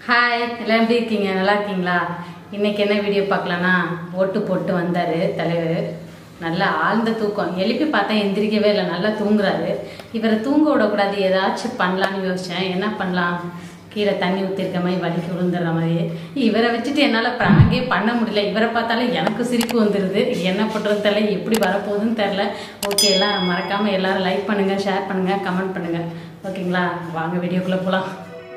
Hi எல்லாம் எப்படி இருக்கீங்க நல்லா இருக்கீங்களா இன்னைக்கு என்ன வீடியோ பார்க்கலான்னா ஓட்டு போட்டு வந்தார் தலைவர் நல்லா ஆழ்ந்த தூக்கம் எழுப்பி பார்த்தா எந்திரிக்கவே இல்லை நல்லா தூங்குறாரு இவரை தூங்க விடக்கூடாது ஏதாச்சும் பண்ணலான்னு யோசித்தேன் என்ன பண்ணலாம் கீழே தண்ணி ஊற்றிருக்க மாதிரி வலிக்கு விழுந்துடுற மாதிரி இவரை வச்சுட்டு என்னால் ப்ராங்கே பண்ண முடியல இவரை பார்த்தாலே எனக்கு சிரிப்பு வந்துடுது என்ன பண்ணுறது தெரியல எப்படி வரப்போகுதுன்னு தெரில ஓகே எல்லாம் மறக்காமல் எல்லாரும் லைக் பண்ணுங்கள் ஷேர் பண்ணுங்கள் கமெண்ட் பண்ணுங்கள் ஓகேங்களா வாங்க வீடியோக்குள்ளே போகலாம்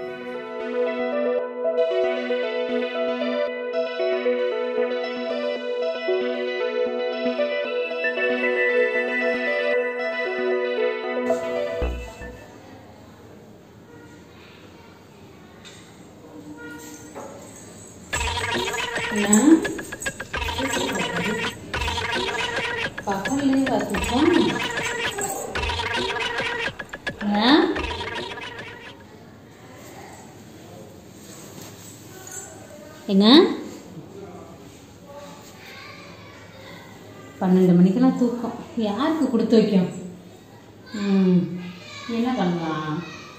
என்ன பகல்லே பார்த்துப்போம் எங்க பன்னெண்டு மணிக்கெல்லாம் தூக்கம் யாருக்கு கொடுத்து வைக்கும் ம் என்ன பண்ணலாம்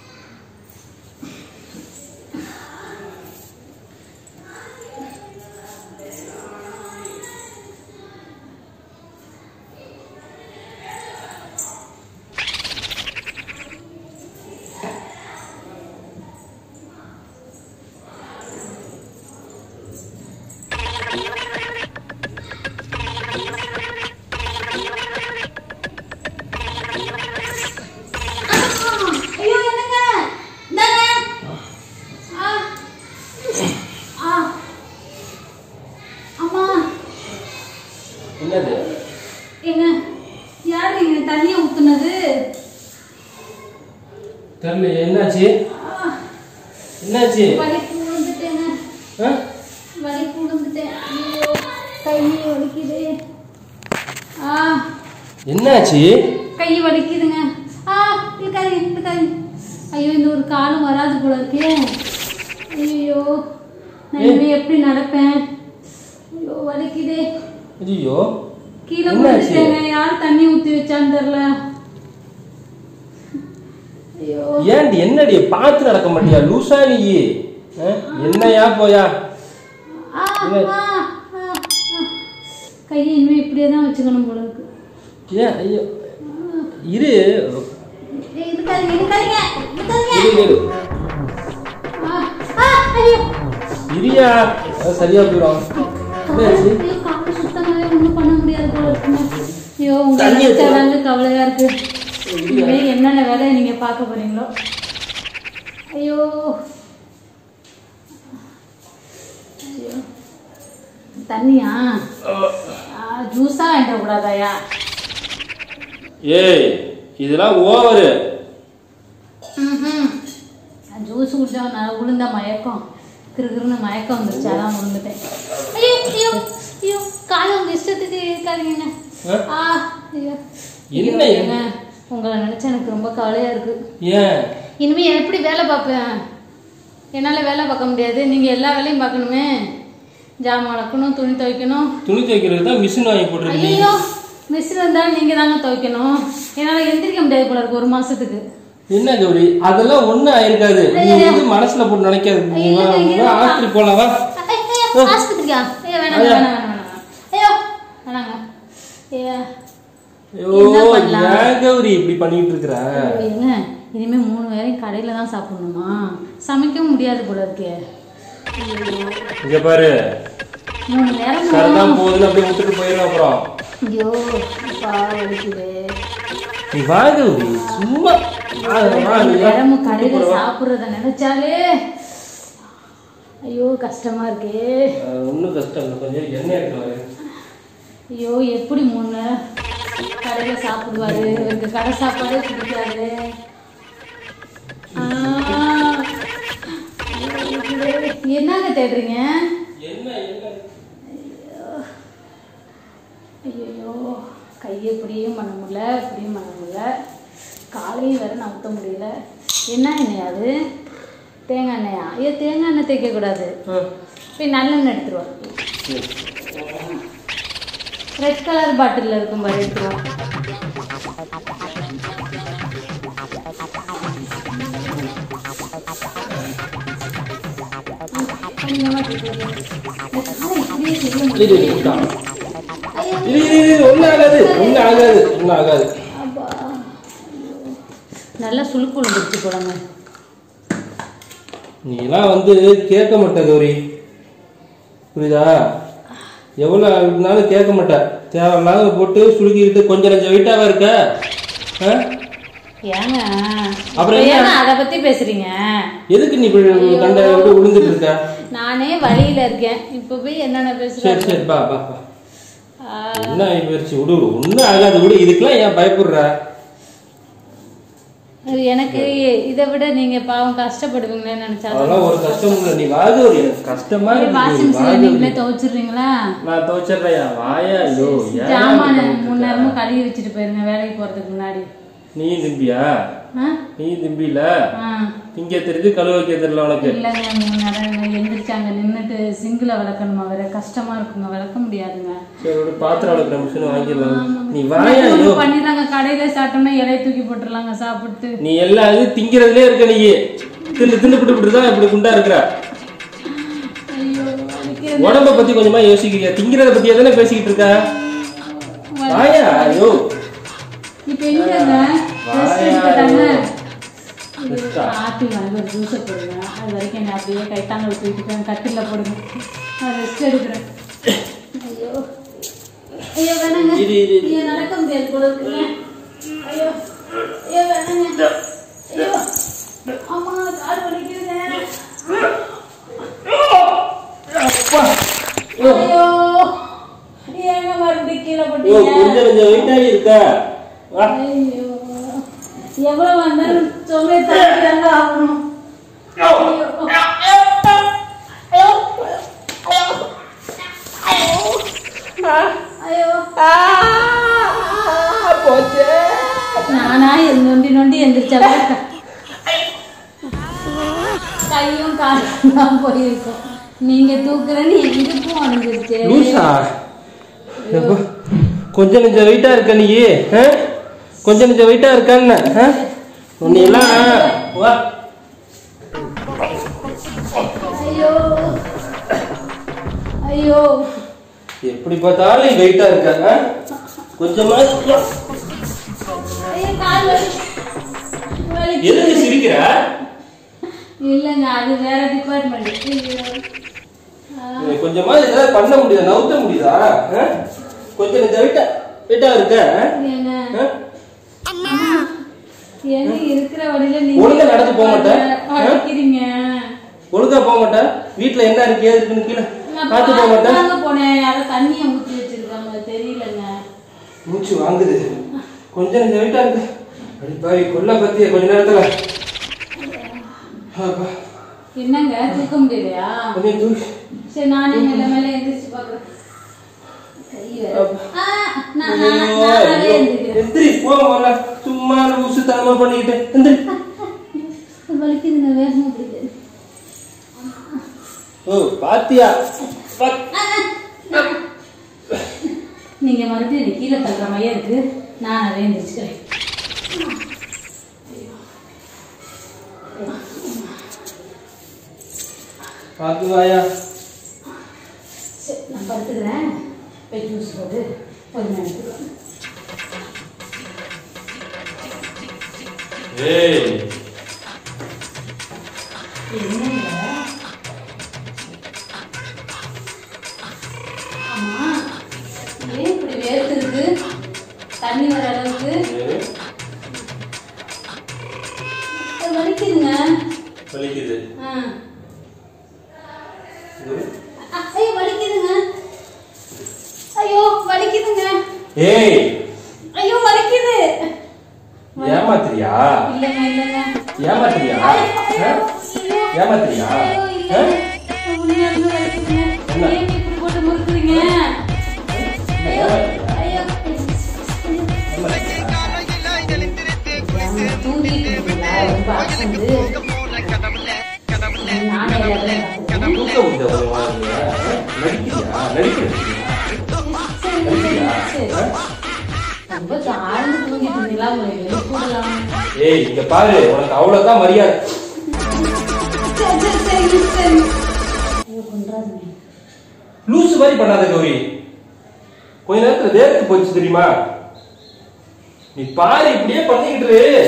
ஐயோ என்னங்க இந்தாங்க ஆ ஆ அம்மா என்னது ஏங்க யார் நீங்க தண்ணியை ஊத்துனது தெரியல என்னாச்சு ஆ, என்னாச்சு வலிக்கு விழுந்துட்டேங்க ஆ? வலிக்கு விழுந்துட்டேன் ஐயோ கை வலிக்குது ஆ என்னாச்சு கை வலிக்குதுங்க ஆ இருக்காது இருக்காது ஐயோ இந்த ஒரு காலம் வராது போல இருக்கே ஐயோ நான் இனிமே எப்படி நடப்பேன் ஐயோ வலிக்குதே ஐயோ கீழே என்னாச்சு? விழுந்துட்டேங்க யார் தண்ணி ஊத்தி வச்சான்னு தெரியல ஐயோ ஏன்டி என்னடி பார்த்து நடக்க மாட்டியா லூசா நீ ஆ? என்னையா போயா ஆ, ஆ, ஆ, ஆ. கையை இனிமே இப்படியே தான் வச்சுக்கணும் போல இருக்கு ஏன் ஐயோ இரு ஏய், இருக்காதீங்க இருக்காதீங்க இருக்காதீங்க இரு, இரு ஆ, ஆ, ஐயோ இரியா அது சரியா போயிடும் என்னாச்சு ஐயோ, கால் சுத்தமாவே ஒண்ணும் பண்ண முடியாது போல இருக்குங்க. ஐயோ, உங்க தண்ணி நினைச்சா ஊத்து. தாங்க கவலையா இருக்கு இனிமே என்னென்ன வேலையை நீங்க பார்க்க போறீங்களோ ஐயோ ஐயோ தண்ணியா ஆ, ஜூஸா வாங்கிட கூடாதாயா ஏய் இதெல்லாம் ஓவரு ஜூஸ் குடிச்சா நான் விழுந்த மயக்கம் கிருகிருன்னு மயக்கம் வந்துருச்சு அதான் விழுந்துட்டேன் ஐயோ ஐயோ ஐயோ காலை உங்க இஷ்டத்துக்கு இருக்காதீங்க ஆ ஐயோ என்ன ஐயோ, ஏங்க, உங்களை நினைச்சா எனக்கு ரொம்ப கவலையா இருக்கு ஏன் இனிமே எப்படி வேலை பார்ப்பேன் என்னால வேலை பார்க்க முடியாது நீங்க எல்லா வேலையும் பார்க்கணுமே ஜாமான் வளர்க்கணும் துணி துவைக்கணும் துணி துவைக்கிறதுக்கு தான் மிஷின் வாங்கி போட்டிருக்கீங்க ஐயோ மிஷின் இருந்தாலும் நீங்க தாங்க துவைக்கணும் என்னால எந்திரிக்க முடியாது போல இருக்கு ஒரு மாசத்துக்கு என்ன கௌரி அதெல்லாம் ஒண்ணும் ஆயிருக்காது நீ வந்து மனசுல போட்டு நினைக்காது நீ வா, வா, ஆஸ்பத்திரி போலாம் வா ஐ- ஐயோ, ஆஸ்பத்திரிக்கா ஐயோ வேணாம் வேணாம் வேணாம் வேணாம் ஐயோ வேணாங்க ஐயா ஐயோ என்ன பண்ணலாம்? ஏன் கௌரி இப்படி பண்ணிட்டு இருக்கிற ஏங்க இனிமே மூணு வேளையும் கடையில தான் சாப்பிடணுமா சமைக்கவும் முடியாது போல இருக்கே இங்க பாரு மூணு நேரம் சரிதான் போகுதுன்னு அப்படியே விட்டுட்டு போயிடும் அப்புறம் ஐயோ அப்பா வலிக்குது நீ வா கௌரி சும்மா வா, வா, நீ வா. நேரமும் கடையில சாப்பிடுறத நினைச்சாலே ஐயோ கஷ்டமா இருக்கே அஹ், ஒண்ணும் கஷ்டம் இல்லை கொஞ்சம் எண்ணெய் எடுக்கலாம் ஐயோ எப்படி மூணு நேரம் கடையில சாப்பிடுவாரு இவருக்கு கடை சாப்பாடே பிடிக்காது ஆ. என்னங்க தேடுறீங்க என்ன என்ன ஐயோ கையை இப்படியும் பண்ண முடியல இப்படியும் பண்ண முடியல காலையும் வேற நவுத்த முடியல என்ன எண்ணெய் அது தேங்காய் எண்ணெயா ஐயோ தேங்காய் எண்ணெய் தேய்க்கக்கூடாது அஹ், போய் நல்லெண்ணெய் எடுத்துருவா சரி. ரெட் கலர் பாட்டிலில் இருக்கும் பாரு எடுத்துருவா இரு, இரு, இருக்கா. இரு, இரு, இரு, ஒண்ணும் ஆகாது ஒண்ணும் ஆகாது ஒண்ணும் ஆகாது நல்லா சுளுக்கு விழுந்துருச்சு போலங்க நீ எல்லாம் வந்து கேட்க மாட்ட கௌரி புரியுதா எவ்வளோ இருந்தாலும் கேட்க மாட்ட தேவையில்லாத போட்டு சுருக்கிக்கிட்டு கொஞ்சம் நஞ்சம் வெயிட்டாவா இருக்க ஆ? ஏங்க அப்புறம் இப்ப என்ன? ஏங்க அதை பத்தி பேசுறீங்க எதுக்கு நீ இப்படி கண்ட விட்டு விழுந்துட்டு இருக்க நானே வழியில இருக்கேன் இப்ப போய் என்னென்ன சரி பேசுறேன் சரி பா பா பா என்ன ஆயிடுச்சு விடு ஒன்றும் ஆகாது விடு இதுக்கெல்லாம் ஏன் பயப்படுற எனக்கு இதை விட நீங்க பாவம் கஷ்டப்படுவீங்களேன்னு நினைச்சா அதெல்லாம் ஒரு கஷ்டம் இல்லை நீ வாது ஒரு எனக்கு கஷ்டமா இருக்கு வாஷிங் மிஷின்ல வாது நீங்களே துவைச்சிடுறீங்களா நான் துவைச்சிடுறையா வாயா ஐயோ ஏன் ஜாமான இப்படி பண்ணிட்டு மூணு இருக்க? நேரமும் கழுவி வச்சுட்டு போயிருங்க வேலைக்கு போறதுக்கு முன்னாடி நீ திம்பியா ஆ? நீ திம்பில ஆ. திங்க தெரிஞ்சு கழுவ வைக்க தெரியல உனக்கு இல்லைங்க மூணு நேரம் எந்திரிச்சாங்க நின்றுட்டு சிங்கிள விளக்கணுமா வேற கஷ்டமா இருக்குங்க விளக்க முடியாதுங்க சரி ஒரு பாத்திரம் வளர்க்குற மிஷின் வாங்கிடலாம் நீ வாயா ஐயோ பண்ணிடுறாங்க கடையில சாப்பிட்டோம்னா இலைய தூக்கி போட்டுடலாங்க சாப்பிட்டு நீ எல்லா இது திங்கிறதுலே இருக்க நீ தின்னு தின்னு விட்டு விட்டு தான் இப்படி குண்டா இருக்கிற ஐயோ வலிக்குது. உடம்ப பத்தி கொஞ்சமா யோசிக்கிறியா திங்கிறத பத்தியே தானே பேசிக்கிட்டு இருக்க வாயா ஐயோ இப்ப எங்கங்க ரெஸ்ட் வாயா, எடுத்துட்டாங்க ஐயோ. ரெஸ்டா? ஆப்பி வாங்கி ஒரு ஜூஸை போடுங்க அது வரைக்கும் என்ன அப்படியே கைத்தாங்க தூக்கிட்டு கட்டில போடுங்க நான் ரெஸ்ட் எடுக்கிறேன் ஐயோ ஐயோ வேணாங்க இரு, இரு, இரு. ஐயோ நடக்க முடியாது போல இருக்குங்க ஐயோ ஐயோ வேணாங்க ஐயோ அம்மா கால் வலிக்குதுங்க அப்பா ஐயோ ஏங்க மறுபடியும் கீழே ஐயோ போட்டீங்க கொஞ்சம் கொஞ்சம் வெயிட் ஆகி இருக்க வா ஐயோ எவ்வளவு வந்தாலும் சொல்ல தாங்க ஆகணும் ஐயோ நானா நொண்டி நொண்டி எந்திரிச்சா கையும் காலும் தான் போயிருக்கும் நீங்க தூக்குறேன்னு எங்களுக்கும் அணிஞ்சிருச்சு லூசா எப்போ கொஞ்சம் கொஞ்சம் வெயிட்டா இருக்க நீ ஆ? கொஞ்சம் கொஞ்சம் வெயிட்டா இருக்கான்னு ஆ? உன்னை எல்லாம் வா ஐயோ ஐயோ எப்படி பார்த்தாலும் வெயிட்டா இருக்க ஆ? கொஞ்சமா ஐயோ கால் வலி வலி எதுக்கு சிரிக்கிற இல்லைங்க அது வேற டிபார்ட்மெண்ட் நீ கொஞ்சமா ஏதாவது பண்ண முடியுதா நவுத்த முடியுதா ஆ? கொஞ்சம் கொஞ்சம் வெயிட்டா வெயிட்டா இருக்க ஆ? ஏங்க ஆ? ஏங்க இருக்கிற வழியில ஒழுங்கா நடந்து போக மாட்டேன். அடிக்கிறீங்க ஒழுங்கா போக மாட்டேன் வீட்டுல என்ன இருக்கு ஏது இருக்குன்னு கீழே நான் பார்த்து போக மாட்டேன் பார்த்தாங்க போனேன் யாரோ தண்ணியை ஊத்தி வச்சிருக்காங்க தெரியலங்க மூச்சு வாங்குது கொஞ்சம் கொஞ்சம் வெயிட்டா இருக்கு அடி பாவி கொல்ல பத்திய கொஞ்ச நேரத்துல அப்பா, என்னங்க தூக்க முடியலையா கொஞ்சம் தூக்கி சரி நானே மேல மேல எந்திரிச்சு பாக்குறேன் கை வேற. ஆ, நான் நான் ஐயோ, நானாவே ஐயோ. எந்திரிக்கிறேன் எந்திரி போ முதல்ல சும்மா லூசு தரமா பண்ணிக்கிட்டு எந்திரி வலிக்குதுங்க வேகமா பிடிக்குது ஓ பாத்தியா பாத்- நீங்க மறுபடியும் என்னை கீழே தள்ளுற மாதிரியே இருக்கு நான் அதை எந்திரிச்சுக்கிறேன் பாத்து வாயா சரி நான் படுத்துக்கிறேன் போய் ஜூஸ் போட்டு கொஞ்ச நேரத்துக்கு வாங்க. ஏய் என்னங்க ஆமா ஏன் இப்படி வேர்த்துருக்கு தண்ணி வர அளவுக்கு ஏய், அது வலிக்குதுங்க வலிக்குது ஆ. இது. அ, ஐயோ வலிக்குதுங்க ஐயோ வலிக்குதுங்க ஏய் ஐயோ வலிக்குது ஏமாத்துறியா இல்லைங்க இல்லைங்க ஏமாத்துறியா ஐயோ, ஆ? ஐயோ, ஏமாத்துறியா ஐயோ, ஆ? இல்லைங்க. உண்மையாலுமே வலிக்குதுங்க. என்ன? ஏன் இப்படி போட்டு முறுக்குறீங்க ஐயோ, ஐயோ. ஏன் தூங்கிட்டு இருக்கீங்களா? ரொம்ப அசந்து. நானே எல்லாத்தையும் பார்த்துக்கிறேன். தூக்க முடியாது உன் வாழ்க்கையில. நடிக்கிறியா நடிக்கிறியா சரி, நடிக்கிறியா சரி. ரொம்ப தாழ்ந்து தூங்கிட்டு இருந்தீங்களா உங்களை எழுப்பிடலாம் ஏய் இங்க பாரு உனக்கு அவ்வளவுதான் மரியாதை சரி சரி சரி சரி ஐயோ, சொல்லாதீங்க லூசு மாதிரி பண்ணாத கௌரி கொஞ்ச நேரத்துல வேர்த்து போச்சு தெரியுமா நீ பாரு இப்படியே பண்ணிக்கிட்டு இரு.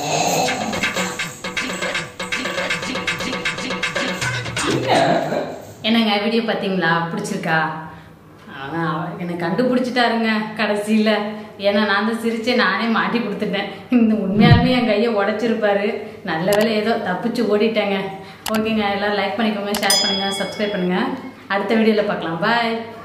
என்ன என்னங்க வீடியோ பார்த்தீங்களா பிடிச்சிருக்கா ஆனா, என்னை கண்டுபிடிச்சிட்டாருங்க கடைசியில் ஏன்னா நான் தான் சிரிச்சே நானே மாட்டி கொடுத்துட்டேன் இந்த உண்மையாலுமே என் கையை உடைச்சிருப்பாரு நல்ல வேளை ஏதோ தப்பிச்சு ஓடிட்டேங்க ஓகேங்க எல்லாம் லைக் பண்ணிக்கோங்க ஷேர் பண்ணுங்க சப்ஸ்கிரைப் பண்ணுங்க அடுத்த வீடியோவில் பார்க்கலாம் பாய்